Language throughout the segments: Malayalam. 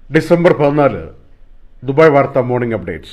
ഡിസംബർ പതിനാല് ദുബായ് വാർത്ത മോർണിംഗ് അപ്ഡേറ്റ്സ്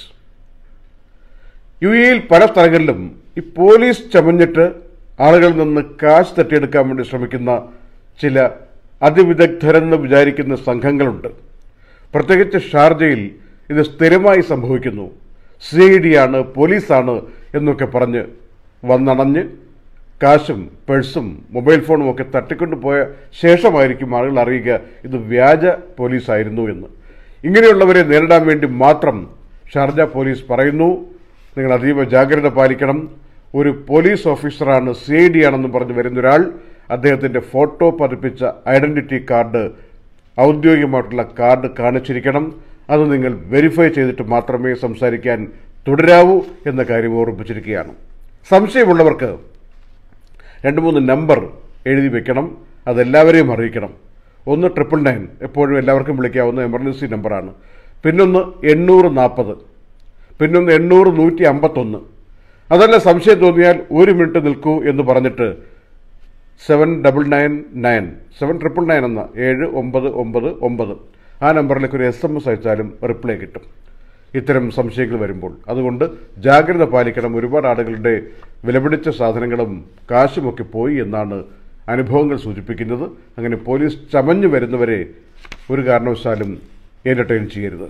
യു എയിൽ പല സ്ഥലങ്ങളിലും ഈ പോലീസ് ചമഞ്ഞിട്ട് ആളുകളിൽ നിന്ന് കാശ് തട്ടിയെടുക്കാൻ വേണ്ടി ശ്രമിക്കുന്ന ചില അതിവിദഗ്ധരെന്ന് വിചാരിക്കുന്ന സംഘങ്ങളുണ്ട് പ്രത്യേകിച്ച് ഷാർജയിൽ ഇത് സ്ഥിരമായി സംഭവിക്കുന്നു സി ഐ ഡി ആണ് പോലീസാണ് എന്നൊക്കെ പറഞ്ഞ് വന്നണഞ്ഞ് കാശും പേഴ്സും മൊബൈൽ ഫോണും ഒക്കെ തട്ടിക്കൊണ്ടു പോയ ശേഷമായിരിക്കും ആളുകൾ അറിയുക ഇത് വ്യാജ പോലീസായിരുന്നു എന്ന് ഇങ്ങനെയുള്ളവരെ നേരിടാൻ വേണ്ടി മാത്രം ഷാർജ പോലീസ് പറയുന്നു നിങ്ങൾ അതീവ ജാഗ്രത പാലിക്കണം ഒരു പോലീസ് ഓഫീസറാണ് സി ഐ ഡി ആണെന്ന് പറഞ്ഞ് വരുന്ന ഒരാൾ അദ്ദേഹത്തിന്റെ ഫോട്ടോ പതിപ്പിച്ച ഐഡന്റിറ്റി കാർഡ് ഔദ്യോഗികമായിട്ടുള്ള കാർഡ് കാണിച്ചിരിക്കണം അത് നിങ്ങൾ വെരിഫൈ ചെയ്തിട്ട് മാത്രമേ സംസാരിക്കാൻ തുടരാവൂ എന്ന കാര്യം ഓർമ്മിപ്പിച്ചിരിക്കുകയാണ് സംശയമുള്ളവർക്ക് രണ്ട് മൂന്ന് നമ്പർ എഴുതി വെക്കണം അതെല്ലാവരെയും അറിയിക്കണം ഒന്ന് ട്രിപ്പിൾ നയൻ എപ്പോഴും എല്ലാവർക്കും വിളിക്കാവുന്ന എമർജൻസി നമ്പറാണ് പിന്നൊന്ന് എണ്ണൂറ് നാൽപ്പത് പിന്നൊന്ന് എണ്ണൂറ് നൂറ്റി അമ്പത്തൊന്ന് അതല്ല സംശയം തോന്നിയാൽ ഒരു മിനിറ്റ് നിൽക്കൂ എന്ന് പറഞ്ഞിട്ട് seven double nine nine seven triple nine എന്ന ഏഴ് ഒമ്പത് ഒമ്പത് ഒമ്പത് ആ നമ്പറിലേക്ക് ഒരു എസ് എം എസ് അയച്ചാലും റിപ്ലൈ കിട്ടും ഇത്തരം സംശയങ്ങൾ വരുമ്പോൾ അതുകൊണ്ട് ജാഗ്രത പാലിക്കണം ഒരുപാട് ആളുകളുടെ വിലപിടിച്ച സാധനങ്ങളും കാശുമൊക്കെ പോയി എന്നാണ് അനുഭവങ്ങൾ സൂചിപ്പിക്കുന്നത് അങ്ങനെ പോലീസ് ചമഞ്ഞു വരുന്നവരെ ഒരു കാരണവശാലും എൻ്റർടൈൻ ചെയ്യരുത്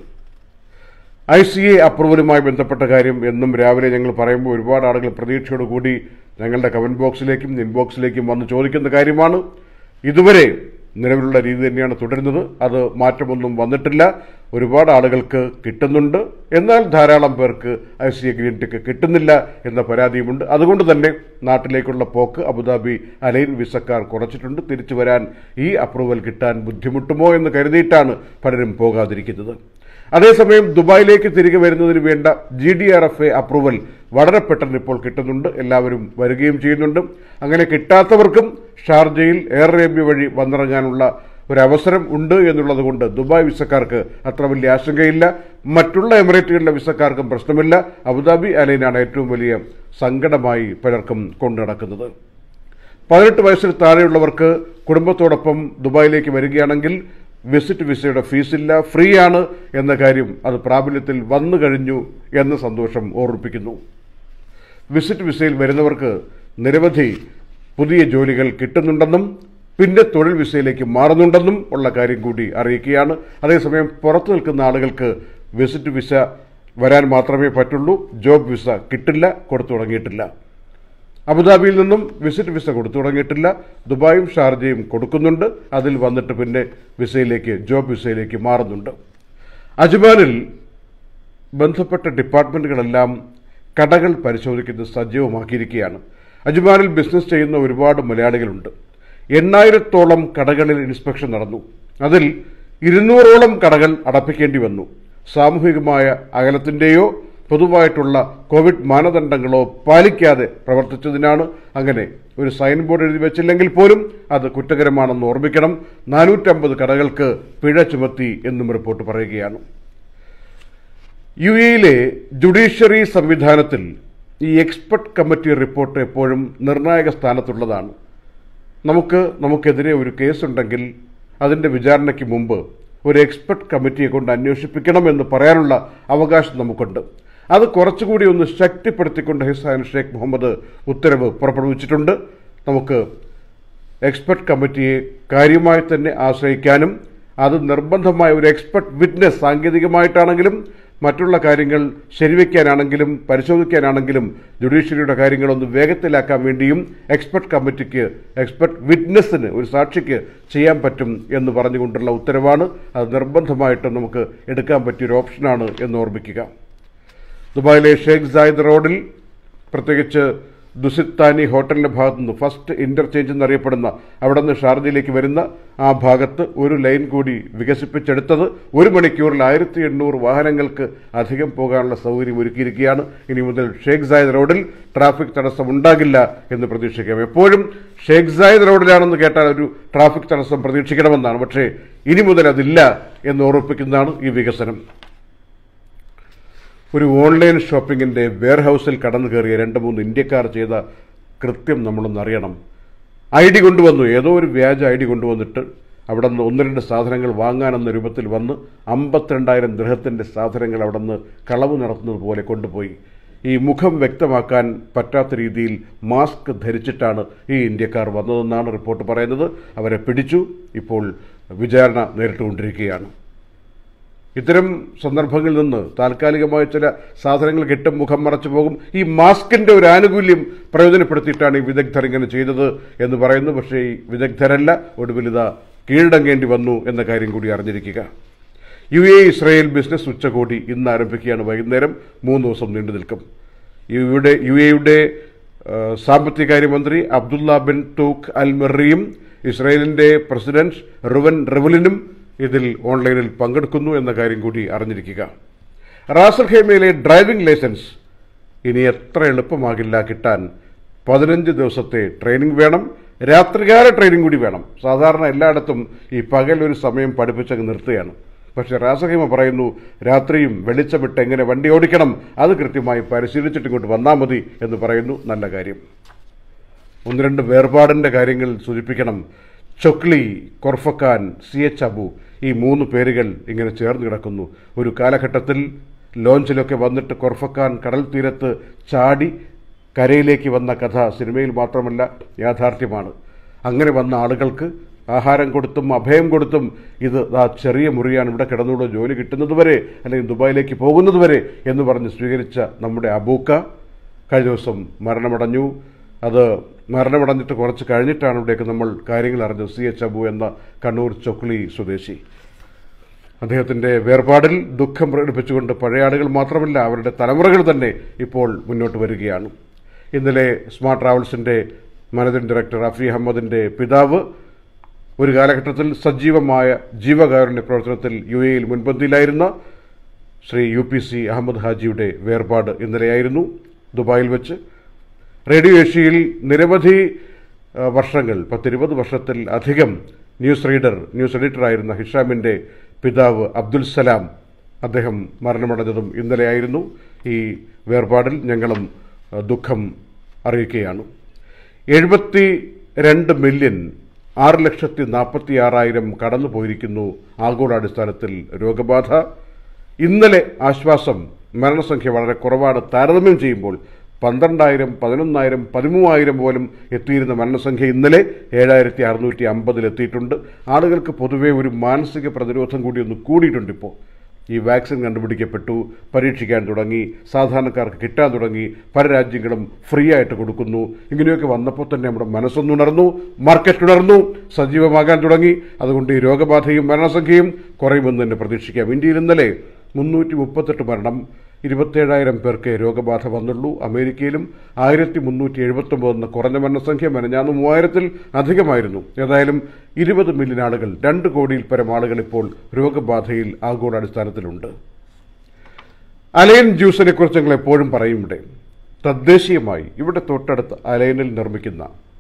ഐ സി എ അപ്രൂവലുമായി ബന്ധപ്പെട്ട കാര്യം എന്നും രാവിലെ ഞങ്ങൾ പറയുമ്പോൾ ഒരുപാട് ആളുകൾ പ്രതീക്ഷയോടുകൂടി ഞങ്ങളുടെ കമന്റ് ബോക്സിലേക്കും ഇൻബോക്സിലേക്കും വന്ന് ചോദിക്കുന്ന കാര്യമാണ് ഇതുവരെ നിലവിലുള്ള രീതി തന്നെയാണ് തുടരുന്നത് അത് മാറ്റമൊന്നും വന്നിട്ടില്ല ഒരുപാട് ആളുകൾക്ക് കിട്ടുന്നുണ്ട് എന്നാൽ ധാരാളം പേർക്ക് I C A green tick കിട്ടുന്നില്ല എന്ന പരാതിയുമുണ്ട് അതുകൊണ്ട് തന്നെ നാട്ടിലേക്കുള്ള പോക്ക് അബുദാബി അലൈൻ വിസക്കാർ കുറച്ചിട്ടുണ്ട് തിരിച്ചു വരാൻ ഈ അപ്രൂവൽ കിട്ടാൻ ബുദ്ധിമുട്ടുമോ എന്ന് കരുതിയിട്ടാണ് പലരും പോകാതിരിക്കുന്നത് അതേസമയം ദുബായിലേക്ക് തിരികെ വരുന്നതിന് വേണ്ട G D R F A approval വളരെ പെട്ടെന്ന് ഇപ്പോൾ കിട്ടുന്നുണ്ട് എല്ലാവരും വരികയും ചെയ്യുന്നുണ്ട് അങ്ങനെ കിട്ടാത്തവർക്കും ഷാർജയിൽ എയർ അറേബ്യ വഴി വന്നിറങ്ങാനുള്ള ഒരു അവസരം ഉണ്ട് എന്നുള്ളത് കൊണ്ട് ദുബായ് വിസക്കാർക്ക് അത്ര വലിയ ആശങ്കയില്ല മറ്റുള്ള എമിറേറ്റുകളിലെ വിസക്കാർക്കും പ്രശ്നമില്ല അബുദാബി അലൈനാണ് ഏറ്റവും വലിയ സങ്കടമായി പലർക്കും കൊണ്ടു നടക്കുന്നത് പതിനെട്ട് വയസ്സിന് താഴെയുള്ളവർക്ക് കുടുംബത്തോടൊപ്പം ദുബായിലേക്ക് വരികയാണെങ്കിൽ വിസിറ്റ് വിസയുടെ ഫീസില്ല ഫ്രീ ആണ് എന്ന കാര്യം അത് പ്രാബല്യത്തിൽ വന്നു കഴിഞ്ഞു എന്ന സന്തോഷം ഓർമ്മിപ്പിക്കുന്നു വിസിറ്റ് വിസയിൽ വരുന്നവർക്ക് നിരവധി പുതിയ ജോലികൾ കിട്ടുന്നുണ്ടെന്നും പിന്നെ തൊഴിൽ വിസയിലേക്ക് മാറുന്നുണ്ടെന്നും ഉള്ള കാര്യം കൂടി അറിയിക്കുകയാണ് അതേസമയം പുറത്തു നിൽക്കുന്ന ആളുകൾക്ക് വിസിറ്റ് വിസ വരാൻ മാത്രമേ പറ്റുള്ളൂ ജോബ് വിസ കിട്ടില്ല കൊടുത്തു തുടങ്ങിയിട്ടില്ല അബുദാബിയിൽ നിന്നും വിസിറ്റ് വിസ കൊടുത്തു തുടങ്ങിയിട്ടില്ല ദുബായും ഷാർജയും കൊടുക്കുന്നുണ്ട് അതിൽ വന്നിട്ട് പിന്നെ വിസയിലേക്ക് ജോബ് വിസയിലേക്ക് മാറുന്നുണ്ട് അജ്മാനിൽ ബന്ധപ്പെട്ട ഡിപ്പാർട്ട്മെന്റുകളെല്ലാം കടകൾ പരിശോധിക്കുന്നത് സജീവമാക്കിയിരിക്കുകയാണ് അജ്മാനിൽ ബിസിനസ് ചെയ്യുന്ന ഒരുപാട് മലയാളികളുണ്ട് എണ്ണായിരത്തോളം കടകളിൽ ഇൻസ്പെക്ഷൻ നടന്നു അതിൽ ഇരുന്നൂറോളം കടകൾ അടപ്പിക്കേണ്ടി വന്നു സാമൂഹികമായ അകലത്തിന്റെയോ പൊതുവായിട്ടുള്ള കോവിഡ് മാനദണ്ഡങ്ങളോ പാലിക്കാതെ പ്രവർത്തിച്ചതിനാണ് അങ്ങനെ ഒരു സൈൻ ബോർഡ് എഴുതി വെച്ചില്ലെങ്കിൽ പോലും അത് കുറ്റകരമാണെന്ന് ഓർമ്മിക്കണം നാനൂറ്റമ്പത് കടകൾക്ക് പിഴ ചുമത്തി എന്നും റിപ്പോർട്ട് പറയുകയാണ് യു എയിലെ ജുഡീഷ്യറി സംവിധാനത്തിൽ ഈ എക്സ്പെർട്ട് കമ്മിറ്റി റിപ്പോർട്ട് എപ്പോഴും നിർണായക സ്ഥാനത്തുള്ളതാണ് നമുക്ക് നമുക്കെതിരെ ഒരു കേസുണ്ടെങ്കിൽ അതിൻ്റെ വിചാരണയ്ക്ക് മുമ്പ് ഒരു എക്സ്പെർട്ട് കമ്മിറ്റിയെ കൊണ്ട് അന്വേഷിപ്പിക്കണമെന്ന് പറയാനുള്ള അവകാശം നമുക്കുണ്ട് അത് കുറച്ചുകൂടി ഒന്ന് ശക്തിപ്പെടുത്തിക്കൊണ്ട് ഹിസാൻ ഷേഖ് മുഹമ്മദ് ഉത്തരവ് പുറപ്പെടുവിച്ചിട്ടുണ്ട് നമുക്ക് എക്സ്പെർട്ട് കമ്മിറ്റിയെ കാര്യമായി തന്നെ ആശ്രയിക്കാനും അത് നിർബന്ധമായ ഒരു എക്സ്പെർട്ട് വിറ്റ്നസ് സാങ്കേതികമായിട്ടാണെങ്കിലും മറ്റുള്ള കാര്യങ്ങൾ ശരിവെക്കാനാണെങ്കിലും പരിശോധിക്കാനാണെങ്കിലും ജുഡീഷ്യറിയുടെ കാര്യങ്ങളൊന്ന് വേഗത്തിലാക്കാൻ വേണ്ടിയും എക്സ്പെർട്ട് കമ്മിറ്റിക്ക് എക്സ്പെർട്ട് വിറ്റ്നസ്സിന് ഒരു സാക്ഷിക്ക് ചെയ്യാൻ പറ്റും എന്ന് പറഞ്ഞുകൊണ്ടുള്ള ഉത്തരവാണ് അത് നിർബന്ധമായിട്ട് നമുക്ക് എടുക്കാൻ പറ്റിയൊരു ഓപ്ഷനാണ് എന്ന് ഓർമ്മിക്കുക ദുബായിലെ ഷേഖ് സായിദ് റോഡിൽ പ്രത്യേകിച്ച് ദുസിത്താനി ഹോട്ടലിന്റെ ഭാഗത്തു നിന്ന് ഫസ്റ്റ് ഇന്റർചേഞ്ച് എന്നറിയപ്പെടുന്ന അവിടെ നിന്ന് ഷാർജയിലേക്ക് വരുന്ന ആ ഭാഗത്ത് ഒരു ലൈൻ കൂടി വികസിപ്പിച്ചെടുത്തത് ഒരു മണിക്കൂറിൽ ആയിരത്തി എണ്ണൂറ് വാഹനങ്ങൾക്ക് അധികം പോകാനുള്ള സൗകര്യം ഒരുക്കിയിരിക്കുകയാണ് ഇനി മുതൽ ഷേഖ് സായിദ് റോഡിൽ ട്രാഫിക് തടസ്സം ഉണ്ടാകില്ല എന്ന് പ്രതീക്ഷിക്കാം എപ്പോഴും ഷേഖ് സായിദ് റോഡിലാണെന്ന് കേട്ടാൽ ഒരു ട്രാഫിക് തടസ്സം പ്രതീക്ഷിക്കണമെന്നാണ് പക്ഷേ ഇനി മുതൽ അതില്ല എന്ന് ഓർമ്മിപ്പിക്കുന്നതാണ് ഈ വികസനം ഒരു ഓൺലൈൻ ഷോപ്പിങ്ങിന്റെ വെയർഹൌസിൽ കടന്നു കയറിയ രണ്ട് മൂന്ന് ഇന്ത്യക്കാർ ചെയ്ത കൃത്യം നമ്മളൊന്ന് അറിയണം ഐ ഡി കൊണ്ടുവന്നു ഏതോ ഒരു വ്യാജ ഐ ഡി കൊണ്ടുവന്നിട്ട് അവിടെ നിന്ന് ഒന്ന് രണ്ട് സാധനങ്ങൾ വാങ്ങാനെന്ന രൂപത്തിൽ വന്ന് അമ്പത്തിരണ്ടായിരം ദൃഹത്തിൻ്റെ സാധനങ്ങൾ അവിടെ നിന്ന് കളവ് നടത്തുന്നത് പോലെ കൊണ്ടുപോയി ഈ മുഖം വ്യക്തമാക്കാൻ പറ്റാത്ത രീതിയിൽ മാസ്ക് ധരിച്ചിട്ടാണ് ഈ ഇന്ത്യക്കാർ വന്നതെന്നാണ് റിപ്പോർട്ട് പറയുന്നത് അവരെ പിടിച്ചു ഇപ്പോൾ വിചാരണ നേരിട്ടുകൊണ്ടിരിക്കുകയാണ് ഇത്തരം സന്ദർഭങ്ങളിൽ നിന്ന് താൽക്കാലികമായ ചില സാധനങ്ങൾ കിട്ടും മുഖം മറച്ചു പോകും ഈ മാസ്കിന്റെ ഒരു ആനുകൂല്യം പ്രയോജനപ്പെടുത്തിയിട്ടാണ് ഈ വിദഗ്ധർ ഇങ്ങനെ ചെയ്തത് എന്ന് പറയുന്നു പക്ഷേ ഈ വിദഗ്ധരല്ല ഒടുവിൽ ഇതാ കീഴടങ്ങേണ്ടി വന്നു എന്ന കാര്യം കൂടി അറിഞ്ഞിരിക്കുക യു എ ഇസ്രായേൽ ബിസിനസ് ഉച്ചകോടി ഇന്ന് ആരംഭിക്കുകയാണ് വൈകുന്നേരം മൂന്ന് ദിവസം നീണ്ടു നിൽക്കും ഇവിടെ യു എയുടെ സാമ്പത്തിക കാര്യമന്ത്രി അബ്ദുള്ള ബിൻ തൂഖ് അൽ മെറിയും ഇസ്രായേലിന്റെ പ്രസിഡന്റ് റുവൻ റെവലിനും ഇതിൽ ഓൺലൈനിൽ പങ്കെടുക്കുന്നു എന്ന കാര്യം കൂടി അറിഞ്ഞിരിക്കുക റാസൽ ഖൈമയിലെ ഡ്രൈവിംഗ് ലൈസൻസ് ഇനി എത്ര എളുപ്പമാകില്ല കിട്ടാൻ പതിനഞ്ച് ദിവസത്തെ ട്രെയിനിങ് വേണം രാത്രികാല ട്രെയിനിങ് കൂടി വേണം സാധാരണ എല്ലായിടത്തും ഈ പകൽ ഒരു സമയം പഠിപ്പിച്ചങ്ങ് നിർത്തുകയാണ് പക്ഷേ റാസഖൈമ പറയുന്നു രാത്രിയും വെളിച്ചമിട്ട് എങ്ങനെ വണ്ടി ഓടിക്കണം അത് കൃത്യമായി പരിശീലിച്ചിട്ട് ഇങ്ങോട്ട് വന്നാൽ മതി എന്ന് പറയുന്നു നല്ല കാര്യം ഒന്ന് രണ്ട് വേർപാടിൻ്റെ കാര്യങ്ങൾ സൂചിപ്പിക്കണം Chokli Khorfakkan C H Abu ഈ മൂന്ന് പേരുകൾ ഇങ്ങനെ ചേർന്ന് കിടക്കുന്നു ഒരു കാലഘട്ടത്തിൽ ലോഞ്ചിലൊക്കെ വന്നിട്ട് കൊർഫക്കാൻ കടൽ തീരത്ത് ചാടി കരയിലേക്ക് വന്ന കഥ സിനിമയിൽ മാത്രമല്ല യാഥാർത്ഥ്യമാണ് അങ്ങനെ വന്ന ആളുകൾക്ക് ആഹാരം കൊടുത്തും അഭയം കൊടുത്തും ഇത് ആ ചെറിയ മുറിയാണ് ഇവിടെ കിടന്നുകൂടെ ജോലി കിട്ടുന്നതുവരെ അല്ലെങ്കിൽ ദുബായിലേക്ക് പോകുന്നതുവരെ എന്ന് പറഞ്ഞ് സ്വീകരിച്ച നമ്മുടെ അബൂക്ക കഴിഞ്ഞ ദിവസം മരണമടഞ്ഞു അത് മരണമടഞ്ഞിട്ട് കുറച്ച് കഴിഞ്ഞിട്ടാണ് ഇവിടേക്ക് നമ്മൾ കാര്യങ്ങൾ അറിഞ്ഞത് സി എച്ച് അബു എന്ന കണ്ണൂർ ചൊക്ലി സ്വദേശി അദ്ദേഹത്തിൻ്റെ വേർപാടിൽ ദുഃഖം പ്രകടിപ്പിച്ചുകൊണ്ട് പഴയ ആളുകൾ മാത്രമല്ല അവരുടെ തലമുറകൾ തന്നെ ഇപ്പോൾ മുന്നോട്ട് വരികയാണ് ഇന്നലെ സ്മാർട്ട് ട്രാവൽസിൻ്റെ മാനേജിംഗ് ഡയറക്ടർ റഫി അഹമ്മദിൻ്റെ പിതാവ് ഒരു കാലഘട്ടത്തിൽ സജീവമായ ജീവകാരുണ്യ പ്രവർത്തനത്തിൽ യു എയിൽ മുൻപന്തിയിലായിരുന്ന Shri U P C Ahmed ഹാജിയുടെ വേർപാട് ഇന്നലെയായിരുന്നു ദുബായിൽ വെച്ച് റേഡിയോ ഏഷ്യയിൽ നിരവധി ആ, വർഷങ്ങൾ പത്തിരുപത് വർഷത്തിൽ അധികം ന്യൂസ് റീഡർ ന്യൂസ് എഡിറ്ററായിരുന്ന ഹിഷാമിൻ്റെ പിതാവ് അബ്ദുൽ സലാം അദ്ദേഹം മരണമടഞ്ഞതും ഇന്നലെയായിരുന്നു ഈ വേർപാടിൽ ഞങ്ങളും ആ, ദുഃഖം അറിയിക്കുകയാണ് എഴുപത്തി രണ്ട് മില്യൺ ആറ് ലക്ഷത്തി നാൽപ്പത്തി ആറായിരം കടന്നു പോയിരിക്കുന്നു ആഗോളാടിസ്ഥാനത്തിൽ രോഗബാധ ഇന്നലെ ആശ്വാസം മരണസംഖ്യ വളരെ കുറവാണ് താരതമ്യം ചെയ്യുമ്പോൾ പന്ത്രണ്ടായിരം പതിനൊന്നായിരം പതിമൂവായിരം പോലും എത്തിയിരുന്ന മരണസംഖ്യ ഇന്നലെ ഏഴായിരത്തി അറുന്നൂറ്റി അമ്പതിൽ എത്തിയിട്ടുണ്ട് ആളുകൾക്ക് പൊതുവേ ഒരു മാനസിക പ്രതിരോധം കൂടി ഒന്ന് കൂടിയിട്ടുണ്ട് ഇപ്പോൾ ഈ വാക്സിൻ കണ്ടുപിടിക്കപ്പെട്ടു പരീക്ഷിക്കാൻ തുടങ്ങി സാധാരണക്കാർക്ക് കിട്ടാൻ തുടങ്ങി പല രാജ്യങ്ങളും ഫ്രീ ആയിട്ട് കൊടുക്കുന്നു ഇങ്ങനെയൊക്കെ വന്നപ്പോൾ തന്നെ നമ്മുടെ മനസ്സൊന്നുണർന്നു മാർക്കറ്റ് ഉണർന്നു സജീവമാകാൻ തുടങ്ങി അതുകൊണ്ട് ഈ രോഗബാധയും മരണസംഖ്യയും കുറയുമെന്ന് തന്നെ പ്രതീക്ഷിക്കാം ഇന്ത്യയിൽ ഇന്നലെ മുന്നൂറ്റി മുപ്പത്തെട്ട് മരണം ഇരുപത്തേഴായിരം പേർക്ക് രോഗബാധ വന്നുള്ളൂ അമേരിക്കയിലും ആയിരത്തി മുന്നൂറ്റി എഴുപത്തൊമ്പത് എന്ന കുറഞ്ഞ മരണസംഖ്യ മെനഞ്ഞാന്ന് മൂവായിരത്തിൽ അധികമായിരുന്നു ഏതായാലും ഇരുപത് മില്യൺ ആളുകൾ രണ്ട് കോടിയിൽ പരം ആളുകൾ ഇപ്പോൾ രോഗബാധയിൽ ആഗോളാടിസ്ഥാനത്തിലുണ്ട് അലയൻ ജ്യൂസിനെ കുറിച്ച് ഞങ്ങൾ എപ്പോഴും പറയും ഇവിടെ തദ്ദേശീയമായി ഇവിടെ തൊട്ടടുത്ത് അലയനിൽ നിർമ്മിക്കുന്ന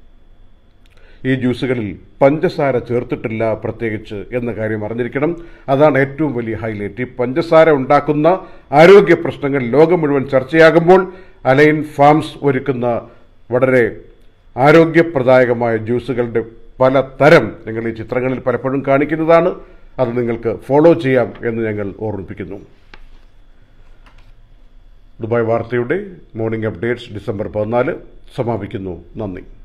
ഈ ജ്യൂസുകളിൽ പഞ്ചസാര ചേർത്തിട്ടില്ല പ്രത്യേകിച്ച് എന്ന കാര്യം അറിഞ്ഞിരിക്കണം അതാണ് ഏറ്റവും വലിയ ഹൈലൈറ്റ് ഈ പഞ്ചസാര ഉണ്ടാക്കുന്ന ആരോഗ്യ പ്രശ്നങ്ങൾ ലോകം മുഴുവൻ ചർച്ചയാകുമ്പോൾ അലൈൻ ഫാംസ് ഒരുക്കുന്ന വളരെ ആരോഗ്യപ്രദായകമായ ജ്യൂസുകളുടെ പല തരം ഞങ്ങൾ ഈ ചിത്രങ്ങളിൽ പലപ്പോഴും കാണിക്കുന്നതാണ് അത് നിങ്ങൾക്ക് ഫോളോ ചെയ്യാം എന്ന് ഞങ്ങൾ ഓർമ്മിപ്പിക്കുന്നു ദുബായ് വാർത്തയുടെ മോർണിംഗ് അപ്ഡേറ്റ്സ് ഡിസംബർ പതിനാല് സമാപിക്കുന്നു നന്ദി